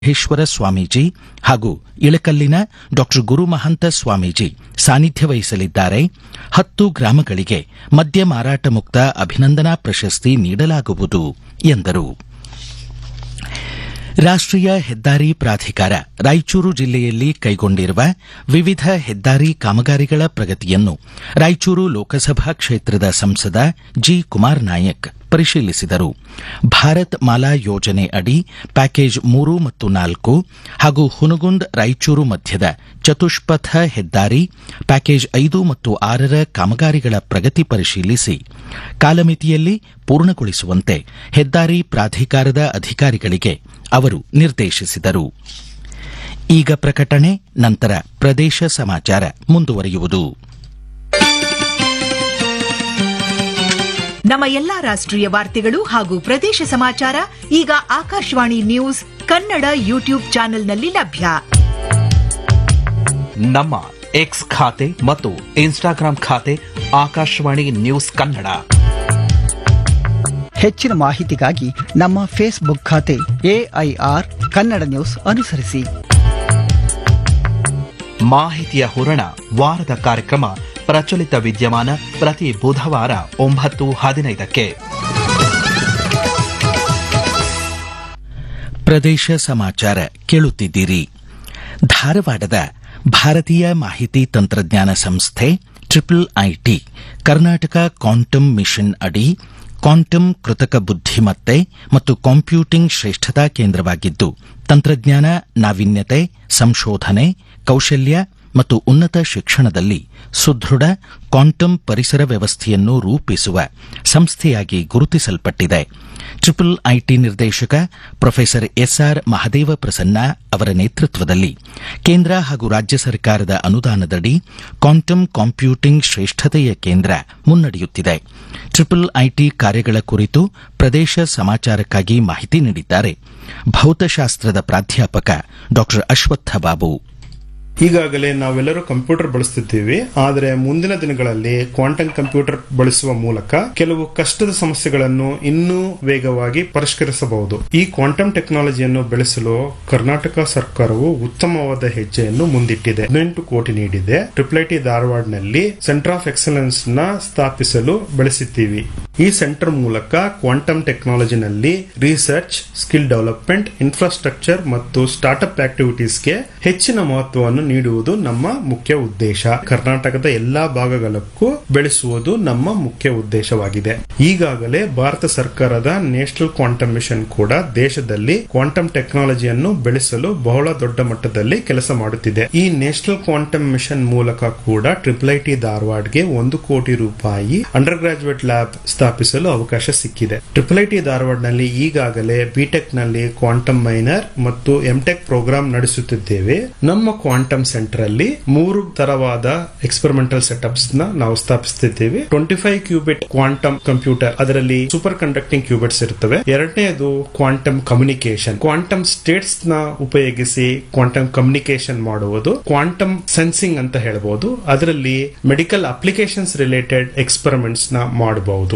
ಮಹೇಶ್ವರ ಸ್ವಾಮೀಜಿ ಹಾಗೂ ಇಳಕಲ್ಲಿನ ಡಾ ಗುರುಮಹಂತ ಸ್ವಾಮೀಜಿ ಸಾನ್ನಿಧ್ಯ ವಹಿಸಲಿದ್ದಾರೆ ಹತ್ತು ಗ್ರಾಮಗಳಿಗೆ ಮದ್ಯ ಮಾರಾಟ ಮುಕ್ತ ಅಭಿನಂದನಾ ಪ್ರಶಸ್ತಿ ನೀಡಲಾಗುವುದು ಎಂದರು ರಾಷ್ಟೀಯ ಹೆದ್ದಾರಿ ಪ್ರಾಧಿಕಾರ ರಾಯಚೂರು ಜಿಲ್ಲೆಯಲ್ಲಿ ಕೈಗೊಂಡಿರುವ ವಿವಿಧ ಹೆದ್ದಾರಿ ಕಾಮಗಾರಿಗಳ ಪ್ರಗತಿಯನ್ನು ರಾಯಚೂರು ಲೋಕಸಭಾ ಕ್ಷೇತ್ರದ ಸಂಸದ ಜಿ ಕುಮಾರ್ ನಾಯಕ್ ಪರಿಶೀಲಿಸಿದರು ಭಾರತ್ ಮಾಲಾ ಯೋಜನೆ ಅಡಿ ಪ್ಯಾಕೇಜ್ ಮೂರು ಮತ್ತು ನಾಲ್ಕು ಹಾಗೂ ಹುನಗುಂದ್ ರಾಯಚೂರು ಮಧ್ಯದ ಚತುಷ್ಪಥ ಹೆದ್ದಾರಿ ಪ್ಯಾಕೇಜ್ ಐದು ಮತ್ತು ಆರರ ಕಾಮಗಾರಿಗಳ ಪ್ರಗತಿ ಪರಿಶೀಲಿಸಿ ಕಾಲಮಿತಿಯಲ್ಲಿ ಪೂರ್ಣಗೊಳಿಸುವಂತೆ ಹೆದ್ದಾರಿ ಪ್ರಾಧಿಕಾರದ ಅಧಿಕಾರಿಗಳಿಗೆ ಅವರು ನಿರ್ದೇಶಿಸಿದರು ಈಗ ಪ್ರಕಟಣೆ ನಂತರ ಪ್ರದೇಶ ಸಮಾಚಾರ ಮುಂದುವರಿಯುವುದು ನಮ್ಮ ಎಲ್ಲಾ ರಾಷ್ಟ್ರೀಯ ವಾರ್ತೆಗಳು ಹಾಗೂ ಪ್ರದೇಶ ಸಮಾಚಾರ ಈಗ ಆಕಾಶವಾಣಿ ನ್ಯೂಸ್ ಕನ್ನಡ ಯೂಟ್ಯೂಬ್ ಚಾನೆಲ್ನಲ್ಲಿ ಲಭ್ಯ ನಮ್ಮ ಎಕ್ಸ್ ಖಾತೆ ಮತ್ತು ಇನ್ಸ್ಟಾಗ್ರಾಂ ಖಾತೆ ಆಕಾಶವಾಣಿ ನ್ಯೂಸ್ ಕನ್ನಡ ಹೆಚ್ಚಿನ ಮಾಹಿತಿಗಾಗಿ ನಮ್ಮ ಫೇಸ್ಬುಕ್ ಖಾತೆ ಎಐಆರ್ ಕನ್ನಡ ನ್ಯೂಸ್ ಅನುಸರಿಸಿ ಮಾಹಿತಿಯ ಹೂರಣ ವಾರದ ಕಾರ್ಯಕ್ರಮ ಪ್ರಚಲಿತ ವಿದ್ಯಮಾನ ಪ್ರತಿ ಬುಧವಾರ ಒಂಬತ್ತು ಹದಿನೈದಕ್ಕೆ ಪ್ರದೇಶ ಸಮಾಚಾರ ಕೇಳುತ್ತಿದ್ದೀರಿ ಧಾರವಾಡದ ಭಾರತೀಯ ಮಾಹಿತಿ ತಂತ್ರಜ್ಞಾನ ಸಂಸ್ಥೆ triple IT Karnataka quantum mission ಅಡಿ ಕ್ವಾಂಟಮ್ ಕೃತಕ ಬುದ್ಧಿಮತ್ತೆ ಮತ್ತು ಕಂಪ್ಯೂಟಿಂಗ್ ಶ್ರೇಷ್ಠತಾ ಕೇಂದ್ರವಾಗಿದ್ದು ತಂತ್ರಜ್ಞಾನ ನಾವೀನ್ಯತೆ ಸಂಶೋಧನೆ ಕೌಶಲ್ಯ ಮತ್ತು ಉನ್ನತ ಶಿಕ್ಷಣದಲ್ಲಿ ಸುದೃಢ ಕ್ವಾಂಟಮ್ ಪರಿಸರ ವ್ಯವಸ್ಥೆಯನ್ನು ರೂಪಿಸುವ ಸಂಸ್ಥೆಯಾಗಿ ಗುರುತಿಸಲ್ಪಟ್ಟಿದೆ ಟ್ರಿಪಲ್ ಐಟಿ ನಿರ್ದೇಶಕ ಪ್ರೊಫೆಸರ್ ಎಸ್ಆರ್ ಮಹದೇವ ಪ್ರಸನ್ನ ಅವರ ನೇತೃತ್ವದಲ್ಲಿ ಕೇಂದ್ರ ಹಾಗೂ ರಾಜ್ಯ ಸರ್ಕಾರದ ಅನುದಾನದಡಿ ಕ್ವಾಂಟಮ್ ಕಂಪ್ಯೂಟಿಂಗ್ ಶ್ರೇಷ್ಠತೆಯ ಕೇಂದ್ರ ಮುನ್ನಡೆಯುತ್ತಿದೆ ಟ್ರಿಪಲ್ ಐಟಿ ಕಾರ್ಯಗಳ ಕುರಿತು ಪ್ರದೇಶ ಸಮಾಚಾರಕ್ಕಾಗಿ ಮಾಹಿತಿ ನೀಡಿದ್ದಾರೆ ಭೌತಶಾಸ್ತ್ರದ ಪ್ರಾಧ್ಯಾಪಕ ಡಾ ಅಶ್ವತ್ಥ ಬಾಬು ಈಗಾಗಲೇ ನಾವೆಲ್ಲರೂ ಕಂಪ್ಯೂಟರ್ ಬಳಸುತ್ತಿದ್ದೀವಿ ಆದರೆ ಮುಂದಿನ ದಿನಗಳಲ್ಲಿ ಕ್ವಾಂಟಮ್ ಕಂಪ್ಯೂಟರ್ ಬಳಸುವ ಮೂಲಕ ಕೆಲವು ಕಷ್ಟದ ಸಮಸ್ಯೆಗಳನ್ನು ಇನ್ನೂ ವೇಗವಾಗಿ ಪರಿಷ್ಕರಿಸಬಹುದು ಈ ಕ್ವಾಂಟಮ್ ಟೆಕ್ನಾಲಜಿಯನ್ನು ಬೆಳೆಸಲು ಕರ್ನಾಟಕ ಸರ್ಕಾರವು ಉತ್ತಮವಾದ ಹೆಜ್ಜೆಯನ್ನು ಮುಂದಿಟ್ಟಿದೆ ಹದಿನೆಂಟು ಕೋಟಿ ನೀಡಿದೆ ಟ್ರಿಪಲ್ ಐಟಿ ಧಾರವಾಡನಲ್ಲಿ ಸೆಂಟರ್ ಆಫ್ ಎಕ್ಸಲೆನ್ಸ್ ನ ಸ್ಥಾಪಿಸಲು ಬೆಳೆಸಿದ್ದೀವಿ ಈ ಸೆಂಟರ್ ಮೂಲಕ ಕ್ವಾಂಟಮ್ ಟೆಕ್ನಾಲಜಿನಲ್ಲಿ ರಿಸರ್ಚ್ ಸ್ಕಿಲ್ ಡೆವಲಪ್ಮೆಂಟ್ ಇನ್ಫ್ರಾಸ್ಟ್ರಕ್ಚರ್ ಮತ್ತು ಸ್ಟಾರ್ಟ್ಅಪ್ ಆಕ್ಟಿವಿಟೀಸ್ಗೆ ಹೆಚ್ಚಿನ ಮಹತ್ವವನ್ನು ನೀಡುವುದು ನಮ್ಮ ಮುಖ್ಯ ಉದ್ದೇಶ ಕರ್ನಾಟಕದ ಎಲ್ಲಾ ಭಾಗಗಳಕ್ಕೂ ಬೆಳೆಸುವುದು ನಮ್ಮ ಮುಖ್ಯ ಉದ್ದೇಶವಾಗಿದೆ ಈಗಾಗಲೇ ಭಾರತ ಸರ್ಕಾರದ ನ್ಯಾಷನಲ್ ಕ್ವಾಂಟಮ್ ಮಿಷನ್ ಕೂಡ ದೇಶದಲ್ಲಿ ಕ್ವಾಂಟಮ್ ಟೆಕ್ನಾಲಜಿಯನ್ನು ಬೆಳೆಸಲು ಬಹಳ ದೊಡ್ಡ ಮಟ್ಟದಲ್ಲಿ ಕೆಲಸ ಮಾಡುತ್ತಿದೆ ಈ ನ್ಯಾಷನಲ್ ಕ್ವಾಂಟಮ್ ಮಿಷನ್ ಮೂಲಕ ಕೂಡ ಟ್ರಿಪಲ್ ಐಟಿ ಧಾರವಾಡ್ಗೆ ಒಂದು ಕೋಟಿ ರೂಪಾಯಿ ಅಂಡರ್ ಗ್ರಾಜುಯೇಟ್ ಲ್ಯಾಬ್ ಸ್ಥಾಪಿಸಲು ಅವಕಾಶ ಸಿಕ್ಕಿದೆ ಟ್ರಿಪಲ್ ಐಟಿ ಧಾರವಾಡ್ನಲ್ಲಿ ಈಗಾಗಲೇ ಬಿಟೆಕ್ ನಲ್ಲಿ ಕ್ವಾಂಟಮ್ ಮೈನರ್ ಮತ್ತು ಎಂಟೆಕ್ ಪ್ರೋಗ್ರಾಂ ನಡೆಸುತ್ತಿದ್ದೇವೆ ನಮ್ಮ ಕ್ವಾಂಟಮ್ ಸೆಂಟರ್ ಅಲ್ಲಿ ಮೂರು ತರವಾದ ಎಕ್ಸ್ಪೆರಿಮೆಂಟಲ್ ಸೆಟಪ್ಸ್ ನ ನಾವು ಸ್ಥಾಪಿಸುತ್ತಿದ್ದೇವೆ twenty five qubit quantum computer ಅದರಲ್ಲಿ ಸೂಪರ್ ಕಂಡಕ್ಟಿಂಗ್ ಕ್ಯೂಬಿಟ್ಸ್ ಇರುತ್ತವೆ ಎರಡನೇದು ಕ್ವಾಂಟಮ್ ಕಮ್ಯುನಿಕೇಶನ್ ಕ್ವಾಂಟಮ್ ಸ್ಟೇಟ್ಸ್ ನ ಉಪಯೋಗಿಸಿ ಕ್ವಾಂಟಮ್ ಕಮ್ಯುನಿಕೇಶನ್ ಮಾಡುವುದು ಕ್ವಾಂಟಮ್ ಸೆನ್ಸಿಂಗ್ ಅಂತ ಹೇಳಬಹುದು ಅದರಲ್ಲಿ ಮೆಡಿಕಲ್ ಅಪ್ಲಿಕೇಶನ್ಸ್ ರಿಲೇಟೆಡ್ ಎಕ್ಸ್ಪೆರಿಮೆಂಟ್ಸ್ ನ ಮಾಡಬಹುದು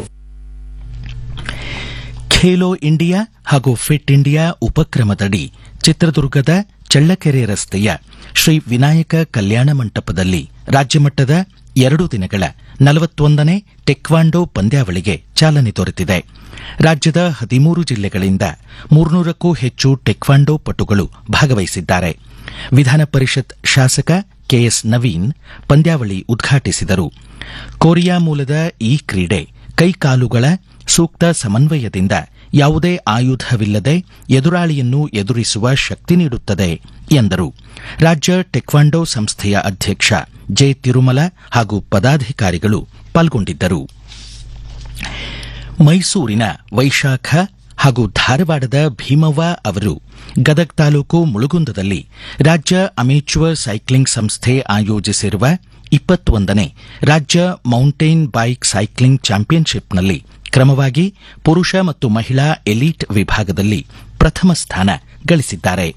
ಖೇಲೋ ಇಂಡಿಯಾ ಹಾಗೂ ಫಿಟ್ ಇಂಡಿಯಾ ಉಪಕ್ರಮದಡಿ ಚಿತ್ರದುರ್ಗದ ಚಳ್ಳಕೆರೆ ರಸ್ತೆಯ ಶ್ರೀ ವಿನಾಯಕ ಕಲ್ಯಾಣ ಮಂಟಪದಲ್ಲಿ ರಾಜ್ಯಮಟ್ಟದ ಎರಡು ದಿನಗಳ ನಲವತ್ತೊಂದನೇ ಟೆಕ್ವಾಂಡೋ ಪಂದ್ಯಾವಳಿಗೆ ಚಾಲನೆ ದೊರೆತಿದೆ ರಾಜ್ಯದ ಹದಿಮೂರು ಜಿಲ್ಲೆಗಳಿಂದ ಮೂರ್ನೂರಕ್ಕೂ ಹೆಚ್ಚು ಟೆಕ್ವಾಂಡೋ ಪಟುಗಳು ಭಾಗವಹಿಸಿದ್ದಾರೆ ವಿಧಾನ ಪರಿಷತ್ ಶಾಸಕ ಕೆಎಸ್ ನವೀನ್ ಪಂದ್ಯಾವಳಿ ಉದ್ಘಾಟಿಸಿದರು ಕೊರಿಯಾ ಮೂಲದ ಈ ಕ್ರೀಡೆ ಕೈಕಾಲುಗಳ ಸೂಕ್ತ ಸಮನ್ವಯದಿಂದ ಯಾವುದೇ ಆಯುಧವಿಲ್ಲದೆ ಎದುರಾಳಿಯನ್ನು ಎದುರಿಸುವ ಶಕ್ತಿ ನೀಡುತ್ತದೆ ಎಂದರು ರಾಜ್ಯ ಟೆಕ್ವಾಂಡೋ ಸಂಸ್ಥೆಯ ಅಧ್ಯಕ್ಷ ಜೆ ತಿರುಮಲ ಹಾಗೂ ಪದಾಧಿಕಾರಿಗಳು ಪಾಲ್ಗೊಂಡಿದ್ದರು ಮೈಸೂರಿನ ವೈಶಾಖ ಹಾಗೂ ಧಾರವಾಡದ ಭೀಮವ್ವ ಅವರು ಗದಗ್ ತಾಲೂಕು ಮುಳುಗುಂದದಲ್ಲಿ ರಾಜ್ಯ ಅಮೇಚ್ಯೂರ್ ಸೈಕ್ಲಿಂಗ್ ಸಂಸ್ಥೆ ಆಯೋಜಿಸಿರುವ ಇಪ್ಪತ್ತೊಂದನೇ ರಾಜ್ಯ ಮೌಂಟೇನ್ ಬೈಕ್ ಸೈಕ್ಲಿಂಗ್ ಚಾಂಪಿಯನ್ಶಿಪ್ನಲ್ಲಿ ಕ್ರಮವಾಗಿ ಪುರುಷ ಮತ್ತು ಮಹಿಳಾ ಎಲೀಟ್ ವಿಭಾಗದಲ್ಲಿ ಪ್ರಥಮ ಸ್ಥಾನ ಗಳಿಸಿದ್ದಾರೆ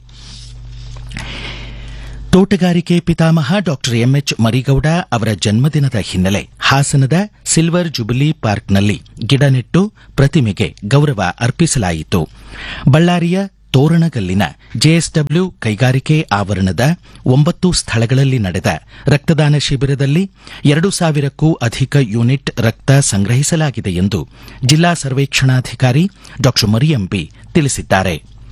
ತೋಟಗಾರಿಕೆ ಪಿತಾಮಹ ಡಾಕ್ಟರ್ ಎಂಎಚ್ ಮರಿಗೌಡ ಅವರ ಜನ್ಮದಿನದ ಹಿನ್ನೆಲೆ ಹಾಸನದ ಸಿಲ್ವರ್ ಜುಬಿಲಿ ಪಾರ್ಕ್ನಲ್ಲಿ ಗಿಡ ನೆಟ್ಟು ಪ್ರತಿಮೆಗೆ ಗೌರವ ಅರ್ಪಿಸಲಾಯಿತು ಬಳ್ಳಾರಿಯ ತೋರಣಗಲ್ಲಿನ ಜೆಎಸ್ಡಬ್ಲ್ಯೂ ಕೈಗಾರಿಕೆ ಆವರಣದ ಒಂಬತ್ತು ಸ್ಥಳಗಳಲ್ಲಿ ನಡೆದ ರಕ್ತದಾನ ಶಿಬಿರದಲ್ಲಿ ಎರಡು ಸಾವಿರಕ್ಕೂ ಅಧಿಕ ಯೂನಿಟ್ ರಕ್ತ ಸಂಗ್ರಹಿಸಲಾಗಿದೆ ಎಂದು ಜಿಲ್ಲಾ ಸರ್ವೇಕ್ಷಣಾಧಿಕಾರಿ ಡಾ ಮರಿಯಂಬಿ ತಿಳಿಸಿದ್ದಾರೆ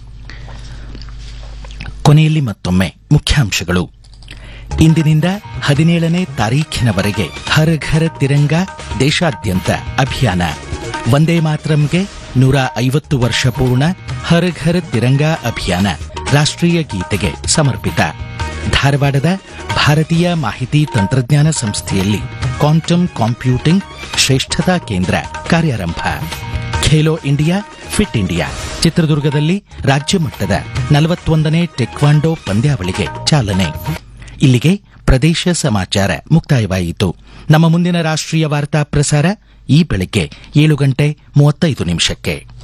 ಕೊನೆಯಲ್ಲಿ ಮತ್ತೊಮ್ಮೆ ಮುಖ್ಯಾಂಶಗಳು ಇಂದಿನಿಂದ ಹದಿನೇಳನೇ ತಾರೀಖಿನವರೆಗೆ ಹರ್ ಘರ್ ತಿರಂಗ ದೇಶಾದ್ಯಂತ ಅಭಿಯಾನ ವಂದೇ ಮಾತರಂಗೆ ನೂರ ಐವತ್ತು ವರ್ಷ ಪೂರ್ಣ ಹರ್ ಘರ್ ತಿರಂಗ ಅಭಿಯಾನ ರಾಷ್ಟ್ರೀಯ ಗೀತೆಗೆ ಸಮರ್ಪಿತ ಧಾರವಾಡದ ಭಾರತೀಯ ಮಾಹಿತಿ ತಂತ್ರಜ್ಞಾನ ಸಂಸ್ಥೆಯಲ್ಲಿ ಕ್ವಾಂಟಮ್ ಕಾಂಪ್ಯೂಟಿಂಗ್ ಶ್ರೇಷ್ಠತಾ ಕೇಂದ್ರ ಕಾರ್ಯಾರಂಭ ಖೇಲೋ ಇಂಡಿಯಾ ಫಿಟ್ ಇಂಡಿಯಾ ಚಿತ್ರದುರ್ಗದಲ್ಲಿ ರಾಜ್ಯ ಮಟ್ಟದ ನಲವತ್ತೊಂದನೇ ಟೆಕ್ವಾಂಡೋ ಪಂದ್ಯಾವಳಿಗೆ ಚಾಲನೆ ಇಲ್ಲಿಗೆ ಪ್ರದೇಶ ಸಮಾಚಾರ ಮುಕ್ತಾಯವಾಯಿತು ನಮ್ಮ ಮುಂದಿನ ರಾಷ್ಟ್ರೀಯ ವಾರ್ತಾ ಪ್ರಸಾರ ಈ ಬೆಳಗ್ಗೆ ಏಳು ಗಂಟೆ ಮೂವತ್ತೈದು ನಿಮಿಷಕ್ಕೆ